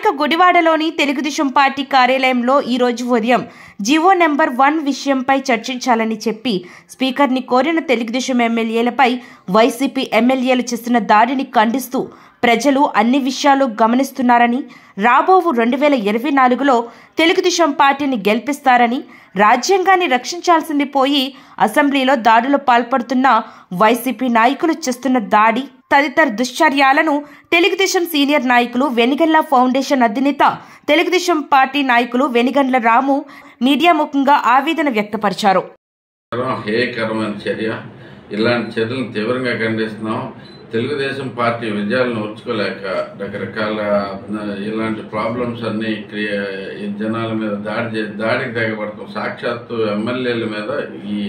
స్థానిక గుడివాడలోని తెలుగుదేశం పార్టీ కార్యాలయంలో ఈరోజు ఉదయం జీవో నెంబర్ వన్ విషయంపై చర్చించాలని చెప్పి స్పీకర్ని కోరిన తెలుగుదేశం ఎమ్మెల్యేలపై వైసీపీ ఎమ్మెల్యేలు చేస్తున్న దాడిని ఖండిస్తూ ప్రజలు అన్ని విషయాలు గమనిస్తున్నారని రాబోవు రెండు వేల ఇరవై నాలుగులో తెలుగుదేశం పార్టీని గెలిపిస్తారని రాజ్యాంగాన్ని రక్షించాల్సింది పోయి అసెంబ్లీలో దాడులు పాల్పడుతున్న వైసీపీ నాయకులు చేస్తున్న దాడి తదితర దుశ్చర్యాలను తెలుగుదేశం సీనియర్ నాయకులు వెనిగండ్ల ఫౌండేషన్ అధినేత తెలుగుదేశం పార్టీ నాయకులు వెనిగండ్ల రాము మీడియా ముఖంగా ఆవేదన వ్యక్తపరిచారు కరం హేయకరమైన చర్య ఇలాంటి చర్యలను తీవ్రంగా ఖండిస్తున్నాం తెలుగుదేశం పార్టీ విజయాలను ఓర్చుకోలేక రకరకాల ఆ, ఇలాంటి ప్రాబ్లమ్స్ అన్ని క్రియ ఈ జనాల మీద దాడి చే దాడికి తెగబడతాం సాక్షాత్తు ఎమ్మెల్యేల మీద ఈ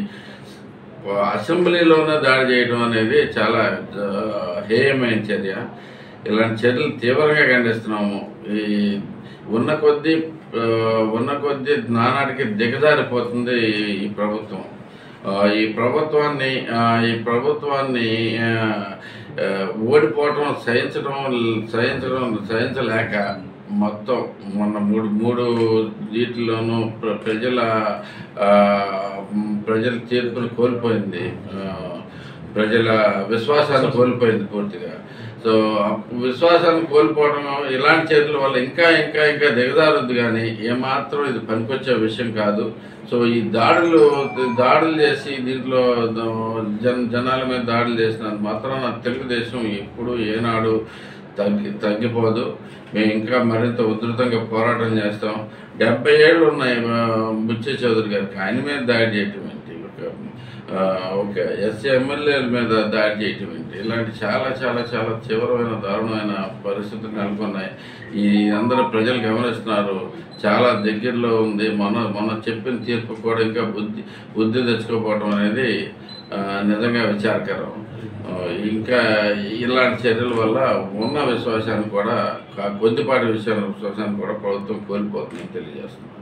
అసెంబ్లీలోనే దాడి చేయడం అనేది చాలా ఆ, హేయమైన చర్య ఇలాంటి చర్యలు తీవ్రంగా ఖండిస్తున్నాము ఈ ఉన్న కొద్దీ ఆ, ఉన్న కొద్దీ నానాటికి దిగజారిపోతుంది ఈ- ఈ ప్రభుత్వం ఆ, ఈ ప్రభుత్వాన్ని ఆ, ఈ ప్రభుత్వాన్ని ఆ, ఆ, ఓడిపోవటం సహించడం సహించడం సహించలేక మొత్తం మొన్న మూడు మూడు వీటిలోనూ ప్ర- ప్రజల ఆ, మ్, ప్రజల తీర్పును కోల్పోయింది ఆ, ప్రజల విశ్వాసాన్ని కోల్పోయింది పూర్తిగా సో ఆ విశ్వాసాన్ని కోల్పోవడం ఇలాంటి చేతుల వల్ల ఇంకా ఇంకా ఇంకా దిగజారుద్ది కానీ ఏమాత్రం ఇది పనికొచ్చే విషయం కాదు సో ఈ దాడులు దాడులు చేసి దీంట్లో ద- జన జనాల మీద దాడులు చేసినంత మాత్రాన తెలుగుదేశం ఎప్పుడు ఏనాడు తగ్గి తగ్గిపోదు మేము ఇంకా మరింత ఉధృతంగా పోరాటం చేస్తాం డెబ్బై ఏళ్ళు ఉన్నాయి ఆ, బుచ్చే చౌదరి గారికి ఆయన మీద దాడి చేయటం ఏంటి ఒక ఆ, ఒక ఎస్సీ ఎమ్మెల్యేల మీద దాడి చేయటం ఏంటి ఇలాంటి చాలా చాలా చాలా తీవ్రమైన దారుణమైన పరిస్థితులు నెలకొన్నాయి ఈ అందరూ ప్రజలు గమనిస్తున్నారు చాలా దగ్గరలో ఉంది మన మన చెప్పిన తీర్పు కూడా ఇంకా బుద్ధి బుద్ధి తెచ్చుకోకపోవడం అనేది ఆ, నిజంగా విచారకరం ఆ, ఇంకా ఇలాంటి చర్యల వల్ల ఉన్న విశ్వాసాన్ని కూడా కా- కొద్దిపాటి విషయాల విశ్వాసాన్ని కూడా ప్రభుత్వం కోల్పోతుందని తెలియజేస్తుంది